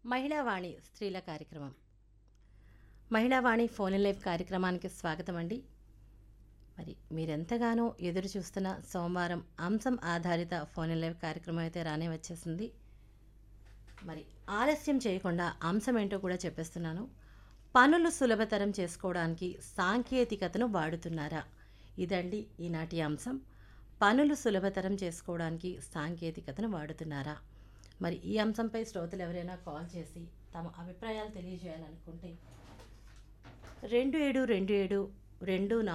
మహిళావాణి స్త్రీల కార్యక్రమం మహిళావాణి phone in live కార్యక్రమానికి స్వాగతం అండి మరి మీరెంతగానో ఎదురు చూస్తున్న సోమవారం అంశం ఆధారిత ఫోన్ ఇన్ లైవ్ కార్యక్రమం అయితే రానే వచ్చేసింది మరి ఆలస్యం చేయకుండా అంశం ఏంటో కూడా చెప్పేస్తున్నాను పనులు సులభతరం చేసుకోవడానికి సాంకేతికతను వాడుతున్నారా ఇదండి ఈనాటి అంశం పనులు సులభతరం చేసుకోవడానికి సాంకేతికతను వాడుతున్నారా మరి ఈ అంశంపై శ్రోతలు ఎవరైనా కాల్ చేసి తమ అభిప్రాయాలు తెలియజేయాలనుకుంటే రెండు ఏడు రెండు ఏడు రెండు